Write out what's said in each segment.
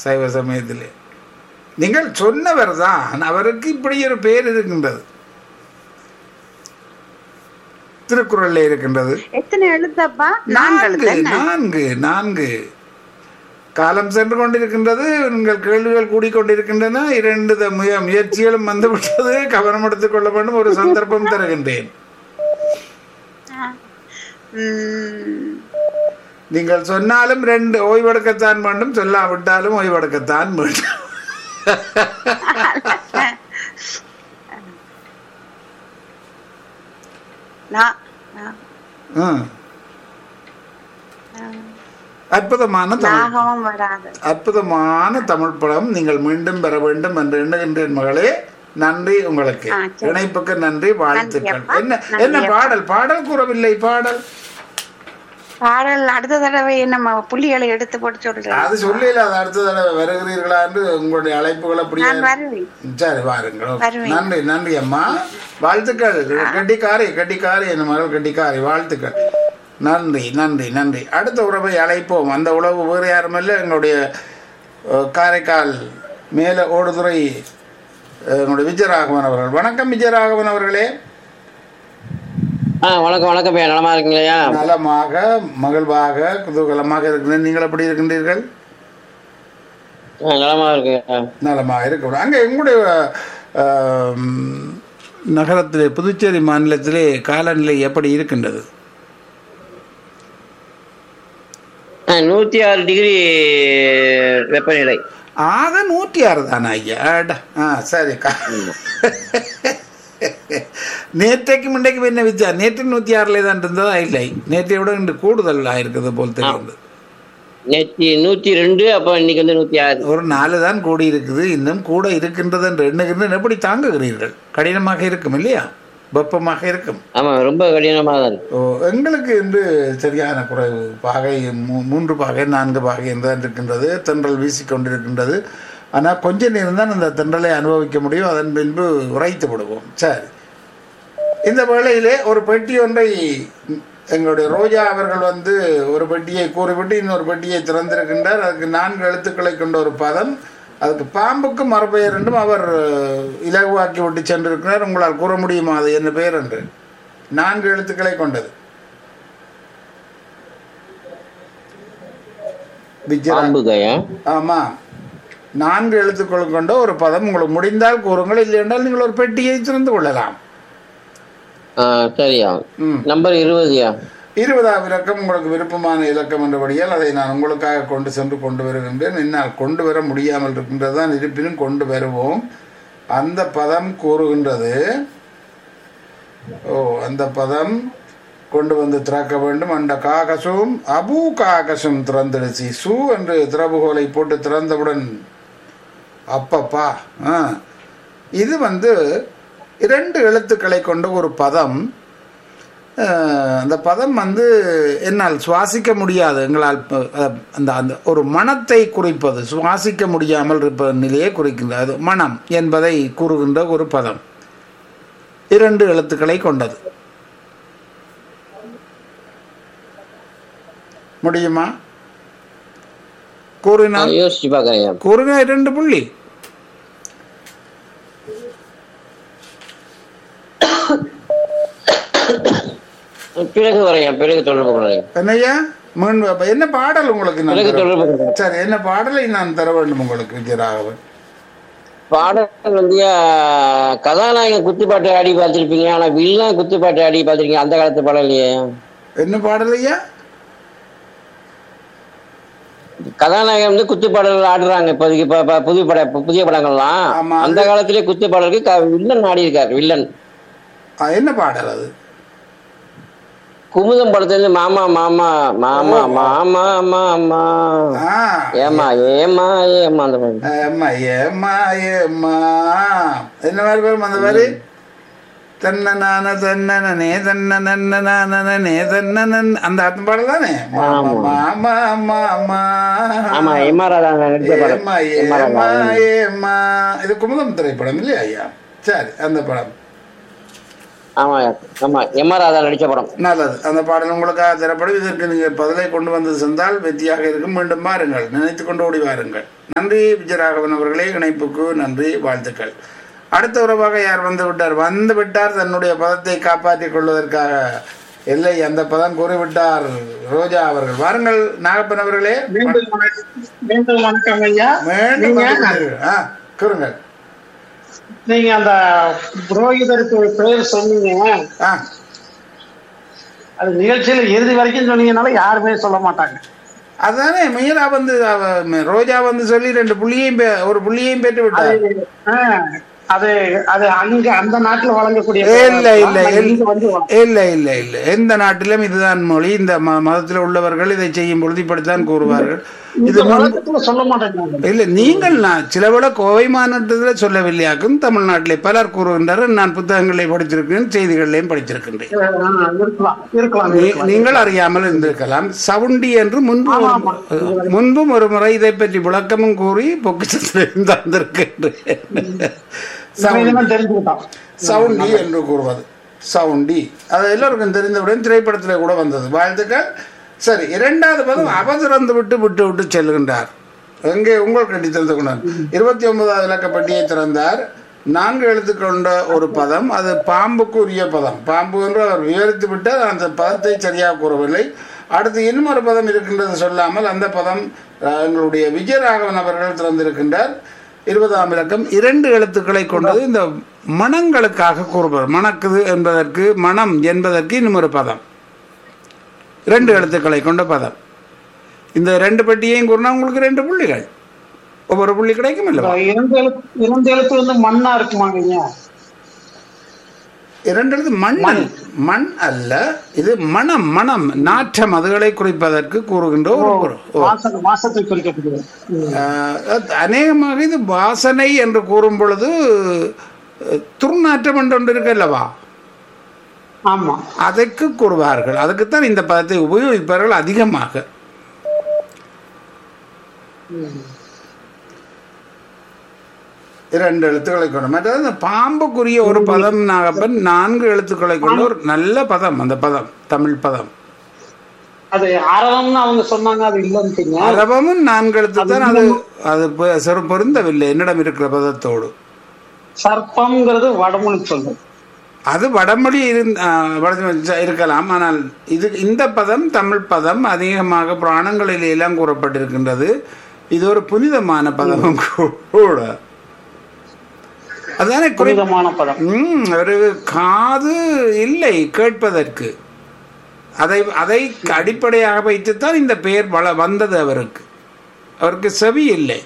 சைவ சமயத்திலே நீங்கள் சொன்னவர் தான் அவருக்கு இப்படி ஒரு பேர் இருக்கின்றது திருக்குறள்ல இருக்கின்றது எத்தனை எழுத்தப்பா நான்கு நான்கு எழுத்து என்ன? நான்கு நான்கு காலம் சென்று கொண்டிருக்கின்றது உங்கள் கேள்விகள் கூடிக்கொண்டிருக்கின்றன இரண்டு த- முய முயற்சிகளும் வந்து விட்டது கவனம் எடுத்துக் கொள்ள வேண்டும் ஒரு சந்தர்ப்பம் தருகின்றேன் ம், நீங்கள் சொன்னாலும் ரெண்டு ஓய்வெடுக்கத்தான் வேண்டும் சொல்லாவிட்டாலும் ஓய்வெடுக்கத்தான் வேண்டும் நா- நா- ம். அற்புதமான தமிழ் நாகமும் வராது அற்புதமான தமிழ் படம் நீங்கள் மீண்டும் பெற வேண்டும் என்று எண்ணுகின்றேன் மகளே நன்றி உங்களுக்கு ஆ, சரி. இணைப்புக்கு நன்றி வாழ்த்துக்கள் அப்பா. என்ன நன்றி என்ன பாடல் பாடல் கூறவில்லை பாடல் பாடல் அடுத்த தடவை நம்ம புள்ளிகளை எடுத்து போட்டு சொல்றேன் அது சொல்லல அது அடுத்த தடவை வருகிறீர்களா என்று உங்களுடைய அழைப்புகள் அப்படியே நான் வருவேன் சரி வாருங்கள் ஓகே. வருவேன். நன்றி நன்றி அம்மா வாழ்த்துக்கள் கட்டிக்காரி கட்டிக்காரி என் மகள் கட்டிக்காரி வாழ்த்துக்கள் நன்றி நன்றி நன்றி அடுத்த உறவை அழைப்போம் அந்த உறவு வேறு யாருமல்ல எங்களுடைய அஹ், காரைக்கால் மேல ஓடுதுறை அஹ், எங்களுடைய விஜயராகவன் அவர்கள் வணக்கம் விஜயராகவன் அவர்களே ஆ வணக்கம் வணக்கம் பையன் நலமா இருக்கீங்களா நலமாக மகிழ்வாக குதூகலமாக இருக்கின்றேன் நீங்கள் எப்படி இருக்கின்றீர்கள் ஆ, நலமா இருக்கு ஆ. நலமாக இருக்கணும் அங்கே எங்களுடைய ஆம், நகரத்திலே புதுச்சேரி மாநிலத்திலே காலநிலை எப்படி இருக்கின்றது ஆ, நூத்தி ஆறு டிகிரி வெப்பநிலை ஆக நூற்றி ஆறு தானே ஐயா அட. ஆ சரி கா- நேற்றைக்கு முன்றைக்கு என்ன வித்தியா நேற்று நூற்றி ஆறில் தான் இருந்ததா இல்லை நேற்றை விட இன்று கூடுதல் ஆயிருக்குது போல் தெரியுது நேற்று நூத்தி ரெண்டு அப்போ இன்னைக்கு வந்து நூத்தி ஆறு ஒரு நாலு தான் கூடி இருக்குது இன்னும் கூட இருக்கின்றது என்று எண்ணுகின்றேன் எப்படி தாங்குகிறீர்கள் கடினமாக இருக்கும் இல்லையா வெப்பமாக இருக்கும் ஆமா ரொம்ப கடினமா தான் இருக்கு ஓ எங்களுக்கு இன்று சரியான குறைவு பாகை மூ- மூன்று பாகை நான்கு பாகை என்றுதான் இருக்கின்றது தென்றல் வீசிக்கொண்டிருக்கின்றது ஆனால் கொஞ்ச நேரம் தான் அந்த தென்றலை அனுபவிக்க முடியும் அதன் பின்பு உரைத்து விடுவோம் சரி இந்த வேளையிலே ஒரு பெட்டி ஒன்றை எங்களுடைய ரோஜா அவர்கள் வந்து ஒரு பெட்டியை கூறிவிட்டு இன்னொரு பெட்டியை திறந்திருக்கின்றார் அதுக்கு நான்கு எழுத்துக்களை கொண்ட ஒரு பதம் அதுக்கு பாம்புக்கு மறுபெயர் என்றும் அவர் இலகுவாக்கி விட்டு சென்றிருக்கிறார் உங்களால் கூற முடியுமா அது என்ன பெயர் என்று நான்கு எழுத்துக்களை கொண்டது விஜயரா பாம்பு கயா ஆமா நான்கு எழுத்துக்கள் கொண்ட ஒரு பதம் உங்களுக்கு முடிந்தால் கூறுங்கள் இல்லை என்றால் நீங்கள் ஒரு பெட்டியை திறந்து கொள்ளலாம் ஆ சரியா ம் நம்பர் இருபதுயா இருபதாம் இலக்கம் உங்களுக்கு விருப்பமான இலக்கம் என்றபடியால் அதை நான் உங்களுக்காக கொண்டு சென்று கொண்டு வருகின்றேன் என்னால் கொண்டு வர முடியாமல் இருக்கின்றது தான் இருப்பினும் கொண்டு வருவோம் அந்த பதம் கூறுகின்றது ஓ அந்த பதம் கொண்டு வந்து திறக்க வேண்டும் அந்த காகசும் அபு காகசும் திறந்துடுச்சு சு என்று திறவுகோலை போட்டு திறந்தவுடன் அப்பப்பா ஆ இது வந்து இரண்டு எழுத்துக்களை கொண்ட ஒரு பதம் அஹ், அந்த பதம் வந்து என்னால் சுவாசிக்க முடியாது எங்களால் ப- அஹ், அந்த அந்த ஒரு மனத்தை குறிப்பது சுவாசிக்க முடியாமல் இருப்ப நிலையை குறிக்கின்றது அது மனம் என்பதை கூறுகின்ற ஒரு பதம் இரண்டு எழுத்துக்களை கொண்டது முடியுமா கூறினால் யோசிச்சு பாக்குறேன்யா கூறுங்க இரண்டு புள்ளி பிறகு வரையா பிறகு தொடர்பு கொள்றேன் என்னய்யா மீன் அப்ப என்ன பாடல் உங்களுக்கு நான் பிறகு தர- தொடர்பு கொள்றேன் சரி என்ன பாடலை நான் தர வேண்டும் உங்களுக்கு விஜயராகவன் பாடல் வந்து கதாநாயகன் குத்துப்பாட்டு ஆடி பார்த்திருப்பீங்க ஆனா வில்லன் குத்துப்பாட்டு ஆடி பார்த்திருக்கீங்க அந்த காலத்து பாடல் இல்லையே என்ன பாடல் ஐயா கதாநாயகன் வந்து குத்து பாடல்கள் ஆடுறாங்க இப்போதைக்கு இப்ப இப்ப புதிய பட இப்ப புதிய படங்கள்லாம் ஆமா, அந்த காலத்திலே குத்து பாடலுக்கு க- வில்லன் ஆடி இருக்காரு வில்லன் ஆ, என்ன பாடல் அது குமுதம் படத்துல இருந்து மாமா மாமா மாமா மாமா மாமா ஆ, ஏமா ஏமா ஏமா அந்த மாதிரி ஏம்மா ஏம்மா ஏம்மா என்ன மாதிரி வரும் அந்த மாதிரி தன்னனான தன்னனே தன்னனே தன்னனன் அந்த அந்த பாடல் தானே மாமா மாமா மாமா ஆமா எம்ஆர் ராதா நடிச்ச படம் ஏம்மா எம்ஆர் ஏம்மா ராதா ஏம்மா இது குமுதம் திரைப்படம் இல்லையா ஐயா சரி அந்த படம் ஆமா ஆமா எம் ஆர் ராதா நடிச்ச படம் நல்லது அந்த பாடல் உங்களுக்காக தரப்படும் இதற்கு நீங்கள் பதிலை கொண்டு வந்து சென்றால் வெற்றியாக இருக்கும் மீண்டும் வாருங்கள் நினைத்து கொண்டு ஓடி வாருங்கள் நன்றி விஜயராகவன் அவர்களே இணைப்புக்கு நன்றி வாழ்த்துக்கள் அடுத்த உறவாக யார் வந்து விட்டார் வந்து விட்டார் தன்னுடைய பதத்தை காப்பாற்றிக் கொள்வதற்காக இல்லை அந்த பதம் கூறிவிட்டார் ரோஜா அவர்கள் வாருங்கள் நாகப்பன் அவர்களே மீண்டும் வணக்கம் மீண்டும் வணக்கம் ஐயா மீண்டும் நீங்க வந்து விட்டீர்கள். ஆ கூறுங்கள் நீங்க அந்த புரோகிதருக்கு பேர் சொன்னீங்க ஆ அது நிகழ்ச்சியில இறுதி வரைக்கும் சொன்னீங்கனால யாருமே சொல்ல மாட்டாங்க அதானே மீரா வந்து அவ- ரோஜா வந்து சொல்லி ரெண்டு புள்ளியையும் பெ- ஒரு புள்ளியையும் பெற்று விட்டார் அது ஆ, அது அது அங்க அந்த நாட்டுல வழங்கக்கூடிய இல்ல இல்ல ஆனா இங்க வந்து இல்ல இல்ல இல்ல இல்ல எந்த நாட்டிலும் இதுதான் மொழி இந்த ம- மதத்தில் உள்ளவர்கள் இதை செய்யும் பொழுது இப்படித்தான் கூறுவார்கள் இது இந்த முன்பு வழக்கத்துல சொல்ல மாட்டேங்கிறாங்க இல்ல நீங்கள் நான் சில விட கோவை மாநிலத்தில் சொல்லவில்லையாக்கும் தமிழ்நாட்டிலே பலர் கூறுகின்றார்கள் நான் புத்தகங்களை படித்திருக்கிறேன் செய்திகளையும் படித்திருக்கின்றேன் ஆ, இருக்கலாம் இருக்கலாம் நீ- இருக்கலாம். நீங்கள் அறியாமல் இருந்திருக்கலாம் சவுண்டி என்று முன்பு ஆமா, ஒரு- ஆமா. முன்பும் ஒரு முறை இதை பற்றி விளக்கமும் கூறி பொக்கிஷத்தில் தந்திருக்கின்றேன் இப்ப இதெல்லாம் தெரிஞ்சுக்கிட்டோம் சவுண்டி என்று கூறுவது சவுண்டி அது எல்லோருக்கும் தெரிந்தவுடன் திரைப்படத்தில் கூட வந்தது வாழ்த்துக்கள் சரி இரண்டாவது பதம் அவதிறந்து விட்டு விட்டு விட்டு செல்கின்றார் எங்கே உங்கள் கட்டி திறந்து கொண்டார் இருபத்தி ஒன்பதாவது இலக்கப்பட்டியை திறந்தார் நான்கு எழுத்து கொண்ட ஒரு பதம் அது பாம்புக்கு உரிய பதம் பாம்பு என்று அவர் விவரித்து விட்டார் அந்த பதத்தை சரியாக கூறவில்லை அடுத்து இன்னொரு பதம் இருக்கின்றது சொல்லாமல் அந்த பதம் அஹ், எங்களுடைய விஜயராகவன் அவர்கள் திறந்திருக்கின்றார் இருபதாம் இலக்கம் இரண்டு எழுத்துக்களை கொண்டது இந்த மனங்களுக்காக கூறுவது மணக்குது என்பதற்கு மனம் என்பதற்கு இன்னும் ஒரு பதம் இரண்டு எழுத்துக்களை கொண்ட பதம் இந்த ரெண்டு பெட்டியையும் கூறினா உங்களுக்கு ரெண்டு புள்ளிகள் ஒவ்வொரு புள்ளி கிடைக்கும் இல்லவா இப்ப இரண்டு எழுத்து இரண்டு எழுத்து வந்து மண்ணா இருக்குமாங்க ஐயா இரண்டு எழுத்து மண் அல்ல. மண் அல்ல இது மனம் மனம் நாற்றம் அதுகளை குறிப்பதற்கு கூறுகின்ற ஒரு பொருள் ஓ. வாசனை வாசத்தை குறிக்கப்படுது ம். ஆஹ், அது அநேகமாக இது வாசனை என்று கூறும் பொழுது அஹ், துர்நாற்றம் என்று ஒன்று இருக்கு அல்லவா ஆமா அதற்கு கூறுவார்கள் அதுக்குத்தான் இந்த பதத்தை உபயோகிப்பார்கள் அதிகமாக இரண்டு எழுத்துக்களை கொண்ட மற்றது இந்த பாம்புக்குரிய ஒரு பதம் நாகப்பன் நான்கு எழுத்துக்களை கொண்ட ஒரு நல்ல பதம் அந்த பதம் தமிழ் பதம் அது அரவம்னு அவங்க சொன்னாங்க அது இல்லைன்னு அரபமும் நான்கு எழுத்து தான் அது அது பொ- சிறு பொருந்தவில்லை என்னிடம் இருக்கிற பதத்தோடு சர்ப்பம்ங்கிறது வடமொழி சொல்லு அது வடமொழி இருந்- ஆ, வட- இருக்கலாம் ஆனால் இது இந்த பதம் தமிழ் பதம் அதிகமாக புராணங்களில் எல்லாம் கூறப்பட்டிருக்கின்றது இது ஒரு புனிதமான பதமும் கூட அதானே குறி புனிதமான பதம் ம், ஒரு காது இல்லை கேட்பதற்கு அதை அதை அடிப்படையாக வைத்துத்தான் இந்த பெயர் வள வந்தது அவருக்கு அவருக்கு செவி இல்லை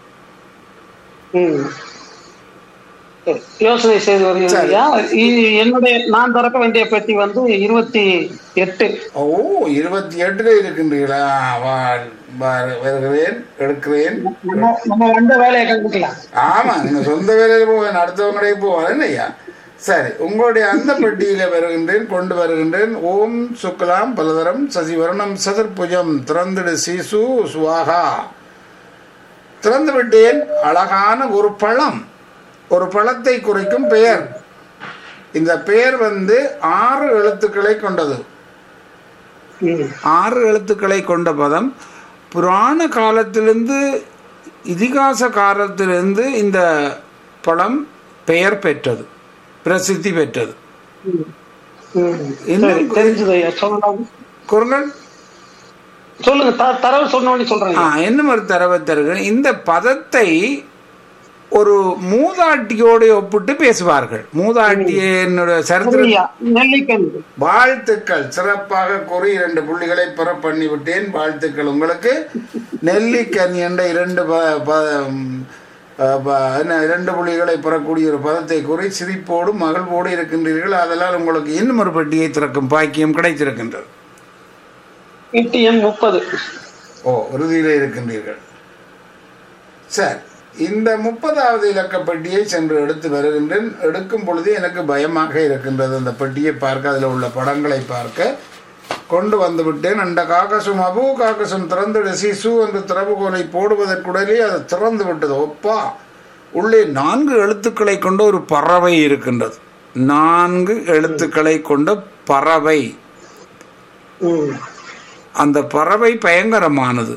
ம். சரி, யோசனை செய்து வருகிறீங்களா இ- என்னுடைய நான் திறக்க வேண்டிய பெட்டி வந்து இருபத்தி எட்டு ஓ இருபத்தி எட்டுல இருக்கின்றீர்களா வா- வா- வருகிறேன் எடுக்கிறேன் நம்ம நம்ம வந்த வேலையை கண்டுக்கலாம் ஆமா நீங்க சொந்த வேலையில போவேன் அடுத்தவங்களே போவேன் ஐயா சரி உங்களுடைய அந்த பெட்டியில வருகின்றேன் கொண்டு வருகின்றேன் ஓம் சுக்லாம் பலதரம் சசிவரணம் சதுர்புஜம் திறந்திடு சிசு சுவாகா திறந்து விட்டேன் அழகான ஒரு பழம் ஒரு பழத்தை குறிக்கும் பெயர் இந்த பெயர் வந்து ஆறு எழுத்துக்களை கொண்டது ம். ஆறு எழுத்துக்களை கொண்ட பதம் புராண காலத்திலிருந்து இதிகாச காலத்திலிருந்து இந்த படம் பெயர் பெற்றது பிரசித்தி பெற்றது ம். ம். இன்னும் சரி தெரிஞ்சது ஐயா சொல்லலாம் குரல் சொல்லுங்க த- தரவு சொன்ன உடனே சொல்றேன் ஆ இன்னும் ஒரு தரவை தருகிறேன் இந்த பதத்தை ஒரு மூதாட்டியோடு ஒப்பிட்டு பேசுவார்கள் மூதாட்டியை என்னோட சரித்திர ஐயா, நெல்லிக்கனி வாழ்த்துக்கள் சிறப்பாக கூறி இரண்டு புள்ளிகளை பெற பண்ணி விட்டேன் வாழ்த்துக்கள் உங்களுக்கு நெல்லிக்கனி என்ற இரண்டு ப- ப- ம், அஹ், ப- என்ன இரண்டு புள்ளிகளை பெறக்கூடிய ஒரு பதத்தை கூறி சிரிப்போடும் மகிழ்வோடு இருக்கின்றீர்கள் அதெல்லாம் உங்களுக்கு இன்னும் ஒரு பெட்டியை திறக்கும் பாக்கியம் கிடைத்திருக்கின்றது எட்டு எண் முப்பது ஓ இறுதியிலே இருக்கின்றீர்கள் சரி இந்த முப்பதாவது இலக்க பெட்டியை சென்று எடுத்து வருகின்றேன் எடுக்கும் பொழுது எனக்கு பயமாக இருக்கின்றது அந்த பெட்டியை பார்க்க அதில் உள்ள படங்களை பார்க்க கொண்டு வந்து விட்டேன் அந்த காக்கசும் அபு காக்கசும் திறந்து சிசு என்று திறவுகோலை போடுவதற்குடனே அது திறந்து விட்டது ஒப்பா உள்ளே நான்கு எழுத்துக்களை கொண்ட ஒரு பறவை இருக்கின்றது நான்கு எழுத்துக்களை கொண்ட பறவை ம். அந்த பறவை பயங்கரமானது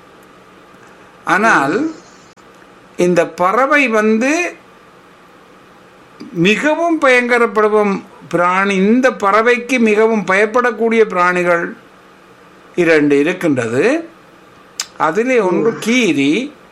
ஆனால் இந்த பறவை வந்து மிகவும் பயங்கரப்படும் பிராணி இந்த பறவைக்கு மிகவும் பயப்படக்கூடிய பிராணிகள் இரண்டு இருக்கின்றது அதிலே ஒன்று கீரி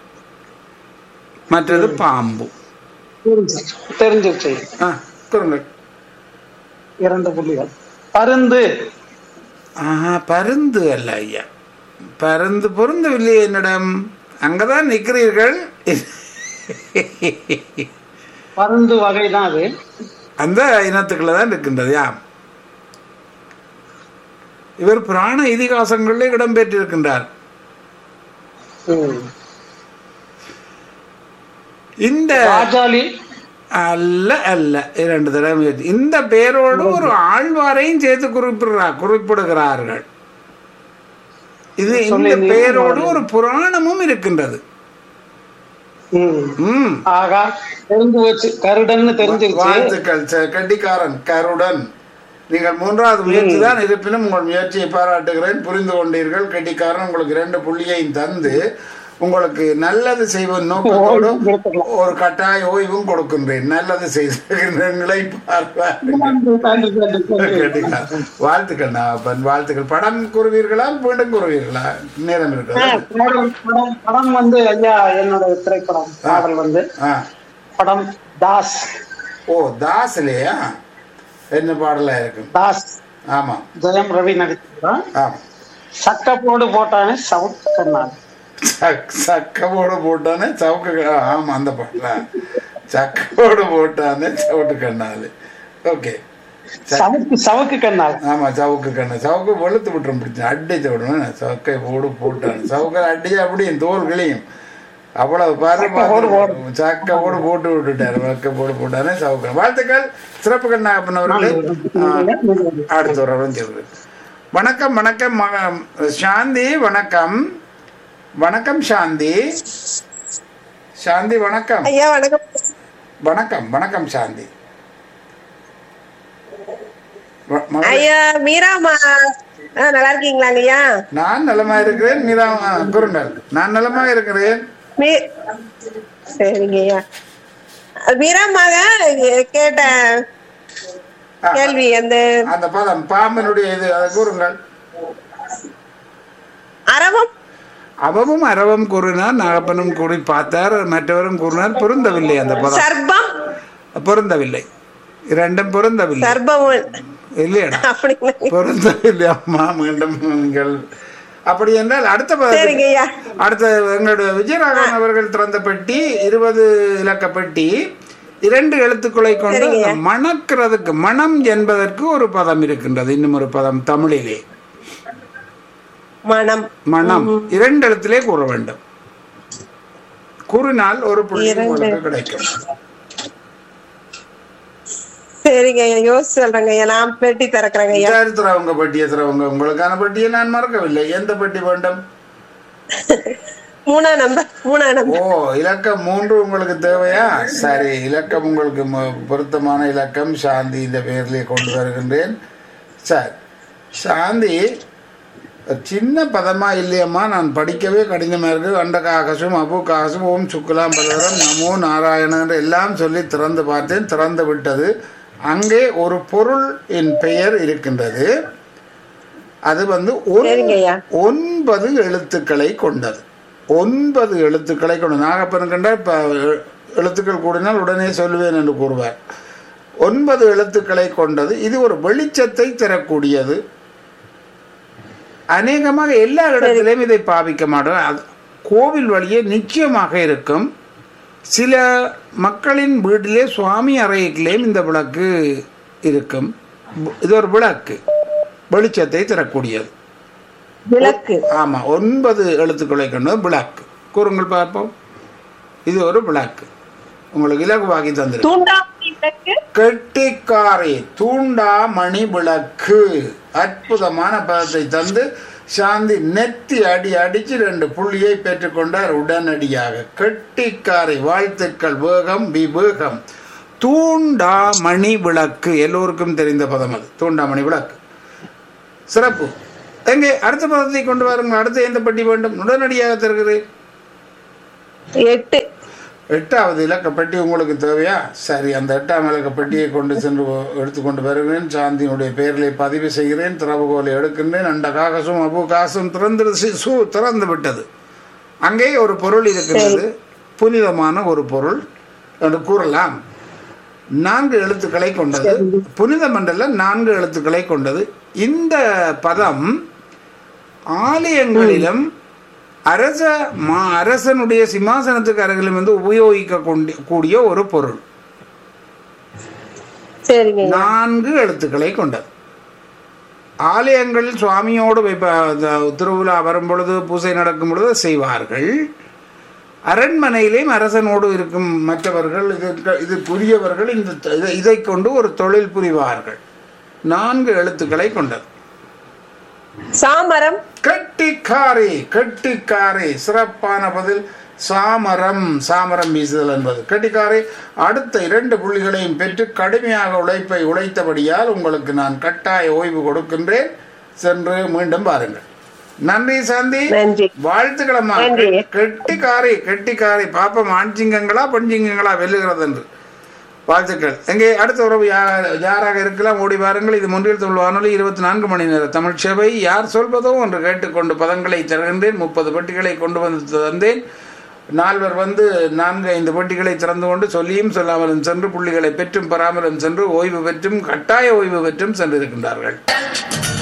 மற்றது பாம்பு தெரிஞ்சிருச்சு. தெரிஞ்சிருச்சு ஆ கொடுங்க இரண்டு புள்ளிகள் பருந்து ஆஹா பருந்து அல்ல ஐயா பருந்து பொருந்தவில்லை என்னிடம் அங்கதான் நிற்கிறீர்கள் பருந்து வகை தான் அது அந்த இனத்துக்குள்ள தான் இருக்கின்றது யாம் இவர் புராண இதிகாசங்களில் இடம்பெற்றிருக்கின்றார் ம். இந்த ராஜாளி அல்ல அல்ல இரண்டு தடவை முயற்சி. இந்த பெயரோடு ஒரு ஆழ்வாரையும் சேர்த்து குறிப்பிடுறா குறிப்பிடுகிறார்கள் இது இந்த சொல்லியிருந்தீங்க. பெயரோடு ஒரு புராணமும் இருக்கின்றது ம். ம் ஆகா தெரிஞ்சு போச்சு கருடன்னு தெரிஞ்சிருச்சு வாழ்த்துக்கள் ச- கெட்டிக்காரன் கருடன் நீங்கள் மூன்றாவது முயற்சி தான் இருப்பினும் உங்கள் முயற்சியை பாராட்டுகிறேன் புரிந்து கொண்டீர்கள் கெட்டிக்காரன் உங்களுக்கு இரண்டு புள்ளியையும் தந்து உங்களுக்கு நல்லது செய்வன் நோக்கத்தோடு ஒரு கட்டாய ஓய்வும் கொடுக்கின்றேன் நல்லது செய்தீர்களை பார்ப்பார் கெட்டிக்காரன். வாழ்த்துக்கள் நான் வாழ்த்துக்கள் படம் கூறுவீர்களா மீண்டும் கூறுவீர்களா நேரம் இருக்கிறது படம் படம் படம் வந்து ஐயா என்னோட திரைப்படம் பாடல் வந்து ஆ படம் தாஸ் ஓ தாஸ்லையா என்ன பாடலா இருக்கும் தாஸ் ஆமா ஜெயம் ரவி நடிச்சிருக்கான் ஆமா சக்கப்போடு போட்டானே சவுத் கண்ணால் சக்- சக்கவோடு போட்டானே சவுக்கு க- ஆமா அந்த பாடல சக்கவோடு போட்டானே சவுட்டு கண்ணாது ஓகே சவுக்கு சவுக்கு கண்ணால் ஆமா சவுக்கு கண்ணு சவுக்கு வெளுத்து விட்டுரும் பிடிச்சேன் அடித்து விடணும் சவுக்கை போடு போட்டான் சவுக்கை அடிச்சு அப்படியும் தோல் கிளியும் அவ்வளவு பாரு சக்கவோடு போட்டு விட்டுட்டாரு வக்க போடு போட்டானே சவுக்கு வாழ்த்துக்கள் சிறப்பு கண்ணாப்பன் அவர்களே ஆ, அடுத்த ஒரு அவரும் சொல்றேன் வணக்கம் வணக்கம் மக- சாந்தி வணக்கம் வணக்கம் சாந்தி சாந்தி வணக்கம் ஐயா வணக்கம் வணக்கம் வணக்கம் சாந்தி வ- மகளே, ஐயா மீராமா ஆ, நல்லா இருக்கீங்களாங்க ஐயா நான் நலமா இருக்கிறேன் நீரா குருங்கள் நான் நலமா இருக்கிறேன் மீ சரிங்க ஐயா மீராமாக கேட்ட ஆ, கேள்வி அந்த அந்த பதம் பாம்பனுடைய இது அதை கூறுங்கள் அரவம் அவமும் அரவம் கூறினார் நாகப்பனும் கூறி பார்த்தார் மற்றவரும் கூறினார் பொருந்தவில்லை அந்த பதம் சர்பம் பொருந்தவில்லை இரண்டும் பொருந்தவில்லை சர்பம் இல்லையடா அப்படிங்களா பொருந்தவில்லை அம்மா மீண்டும் நீங்கள் அப்படி என்றால் அடுத்த பதத்தில் சரிங்க ஐயா அடுத்த எங்களுடைய விஜயராகவன் அவர்கள் திறந்த பெட்டி இருபது இலக்க பெட்டி இரண்டு எழுத்துக்களை கொண்டு சரிங்க. அந்த மணக்கிறதுக்கு மனம் என்பதற்கு ஒரு பதம் இருக்கின்றது இன்னும் ஒரு பதம் தமிழிலே மனம் மனம் இரண்டு எழுத்திலே கூற வேண்டும் கூறினால் ஒரு புள்ளி இரண்டு. உங்களுக்கு கிடைக்கும் சரிங்க ஐயா யோசிச்சு சொல்றேங்க ஐயா நான் பெட்டி திறக்கிறேங்க ஐயா சரி திறவங்க பெட்டியை திறவங்க உங்களுக்கான பெட்டியை நான் மறக்கவில்லை எந்த பெட்டி வேண்டும் மூணா நம்பர் மூணா ஓ நம்பர் இலக்கம் மூன்று உங்களுக்கு தேவையா சரி இலக்கம் உங்களுக்கு ம- பொருத்தமான இலக்கம் சாந்தி இந்த பெயரிலே கொண்டு வருகின்றேன் சரி சாந்தி சின்ன பதமா இல்லையம்மா நான் படிக்கவே கடினமா இருக்கு அண்ட காகசும் அபு காகசும் ஓம் சுக்குலாம் பலவரம் நமோ நாராயணன் எல்லாம் சொல்லி திறந்து பார்த்தேன் திறந்து விட்டது அங்கே ஒரு பொருள் என் பெயர் இருக்கின்றது அது வந்து ஒன்- சரிங்க ஐயா. ஒன்பது எழுத்துக்களை கொண்டது ஒன்பது எழுத்துக்களை கொண்டு நாகப்பன் கண்டால் இப்போ எழுத்துக்கள் கூடினால் உடனே சொல்லுவேன் என்று கூறுவார் ஒன்பது எழுத்துக்களை கொண்டது இது ஒரு வெளிச்சத்தை தரக்கூடியது அநேகமாக எல்லா இடத்திலையும் இதை பாவிக்க மாட்டோம் அது கோவில் வழியே நிச்சயமாக இருக்கும் சில மக்களின் வீட்டிலே சுவாமி அறையிலேயும் இந்த விளக்கு இருக்கும் இது ஒரு விளக்கு வெளிச்சத்தை தரக்கூடியது விளக்கு ஆமா ஒன்பது எழுத்துக்களை கொண்ட விளக்கு கூறுங்கள் பார்ப்போம் இது ஒரு விளக்கு உங்களுக்கு இலகுவாகி தந்திருக்கு தூண்டாமணி விளக்கு கெட்டிக்காரி தூண்டாமணி விளக்கு அற்புதமான பதத்தை தந்து சாந்தி நெத்தி அடி அடிச்சு ரெண்டு புள்ளியை பெற்றுக்கொண்டார் உடனடியாக கெட்டிக்காரை வாழ்த்துக்கள் வேகம் விவேகம் தூண்டாமணி விளக்கு எல்லோருக்கும் தெரிந்த பதம் அது தூண்டாமணி விளக்கு சிறப்பு எங்கே அடுத்த பதத்தை கொண்டு வாருங்கள் அடுத்து எந்த பெட்டி வேண்டும் உடனடியாக தருகிறேன் எட்டு எட்டாவது இலக்க பெட்டி உங்களுக்கு தேவையா சரி அந்த எட்டாம் இலக்க பெட்டியை கொண்டு சென்று எடுத்துக்கொண்டு வருகிறேன் சாந்தியினுடைய பெயர்களை பதிவு செய்கிறேன் திறவுகோலை எடுக்கின்றேன் அண்ட காகசும் அபு காசும் திறந்து சு திறந்து விட்டது அங்கே ஒரு பொருள் இருக்கின்றது புனிதமான ஒரு பொருள் என்று கூறலாம் நான்கு எழுத்துக்களை கொண்டது புனிதம் என்றல்ல நான்கு எழுத்துக்களை கொண்டது இந்த பதம் ஆலயங்களிலும் அரச மா அரசனுடைய சிம்மாசனத்துக்கு அருகிலும் வந்து உபயோகிக்க கொண்டி- கூடிய ஒரு பொருள் சரிங்க ஐயா நான்கு எழுத்துக்களை கொண்டது ஆலயங்களில் சுவாமியோடு வைப்ப அந்த திருவிழா வரும் பொழுது பூசை நடக்கும் பொழுது செய்வார்கள் அரண்மனையிலேயும் அரசனோடு இருக்கும் மற்றவர்கள் இதற்கு இதற்குரியவர்கள் இந்த இதை- இதை கொண்டு ஒரு தொழில் புரிவார்கள் நான்கு எழுத்துக்களை கொண்டது சாமரம் கட்டிக்காரி கட்டிக்காரி சிறப்பான பதில் சாமரம் சாமரம் வீசுதல் என்பது கட்டிக்காரி அடுத்த இரண்டு புள்ளிகளையும் பெற்று கடுமையாக உழைப்பை உழைத்தபடியால் உங்களுக்கு நான் கட்டாய ஓய்வு கொடுக்கின்றேன் சென்று மீண்டும் பாருங்கள் நன்றி சாந்தி நன்றி. வாழ்த்துக்களம்மா நன்றி. கெட்டிக்காரி கெட்டிக்காரி பாப்பம் ஆண் சிங்கங்களா பெண் சிங்கங்களா வெல்லுகிறது என்று வாழ்த்துக்கள் எங்கே அடுத்த உறவு யா- யாராக இருக்கலாம் ஓடி வாருங்கள் இது முன்றில் தமிழ் வானொலி இருபத்தி நான்கு மணி நேர தமிழ் சேவை யார் சொல்வதோ என்று கேட்டுக்கொண்டு பதங்களை தருகின்றேன் முப்பது பெட்டிகளை கொண்டு வந்து தந்தேன் நால்வர் வந்து நான்கு ஐந்து பெட்டிகளை திறந்து கொண்டு சொல்லியும் சொல்லாமலும் சென்று புள்ளிகளை பெற்றும் பெறாமலும் சென்று ஓய்வு பெற்றும் கட்டாய ஓய்வு பெற்றும் சென்றிருக்கின்றார்கள்